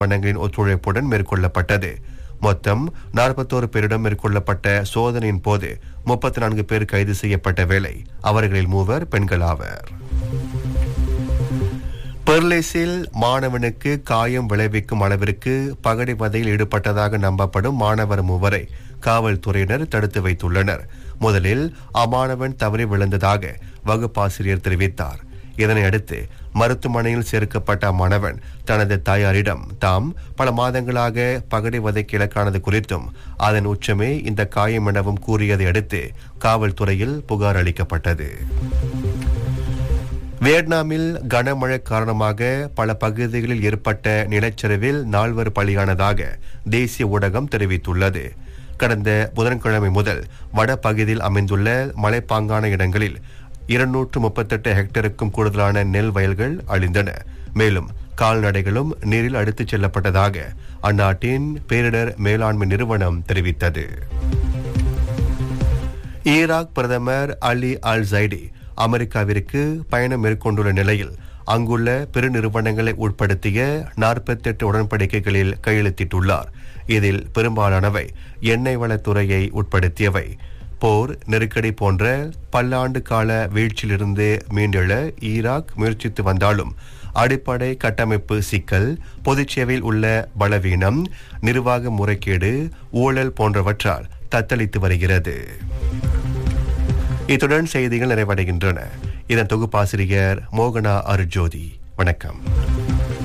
வண்ணங்களின் ஒத்துழைப்புடன் மேற்கொள்ளப்பட்டது மொத்தம் நாற்பத்தோரு பேரிடம் மேற்கொள்ளப்பட்ட சோதனையின் போது முப்பத்தி நான்கு பேர் கைது செய்யப்பட்ட வேளை அவர்களில் மூவர் பெண்களாவர் பெர்லிஸில் மாணவனுக்கு காயம் விளைவிக்கும் அளவிற்கு பகடிவதையில் ஈடுபட்டதாக நம்பப்படும் மாணவர் மூவரை காவல்துறையினர் தடுத்து வைத்துள்ளனர் முதலில் அம்மாணவன் தவறி விழுந்ததாக வகுப்பாசிரியர் தெரிவித்தார் இதனை அடுத்து மருத்துவமனையில் சேர்க்கப்பட்ட அம்மாணவன் தனது தாயாரிடம் தாம் பல மாதங்களாக பகடிவதைக்கு இலக்கானது குறித்தும் அதன் உச்சமே இந்த காயம் எனவும் கூறியதை அடுத்து காவல்துறையில் புகார் அளிக்கப்பட்டது வியட்நாமில் கனமழை காரணமாக பல பகுதிகளில் ஏற்பட்ட நிலச்சரிவில் நால்வர் பலியானதாக தேசிய ஊடகம் தெரிவித்துள்ளது கடந்த புதன்கிழமை முதல் வடபகுதியில் அமைந்துள்ள மலைப்பாங்கான இடங்களில் இருநூற்று முப்பத்தெட்டு ஹெக்டருக்கும் கூடுதலான நெல் வயல்கள் அழிந்தன மேலும் கால்நடைகளும் நீரில் அடித்துச் செல்லப்பட்டதாக அந்நாட்டின் பேரிடர் மேலாண்மை நிறுவனம் தெரிவித்தது ஈராக் பிரதமர் அலி அல் ஜைடி அமெரிக்காவிற்கு பயணம் மேற்கொண்டுள்ள நிலையில் அங்குள்ள பெருநிறுவனங்களை உட்படுத்திய நாற்பத்தெட்டு உடன்படிக்கைகளில் கையெழுத்திட்டுள்ளார் இதில் பெரும்பாலானவை எண்ணெய் வளத்துறையை உட்படுத்தியவை போர் நெருக்கடி போன்ற பல்லாண்டு கால வீழ்ச்சியிலிருந்து மீண்டெழ ஈராக் முயற்சித்து வந்தாலும் அடிப்படை கட்டமைப்பு சிக்கல் பொதுச்சேவையில் உள்ள பலவீனம் நிர்வாக முறைகேடு ஊழல் போன்றவற்றால் தத்தளித்து வருகிறது இத்துடன் செய்திகள் நிறைவடைகின்றன இதன் தொகுப்பாசிரியர் மோகனா அருஜோதி வணக்கம்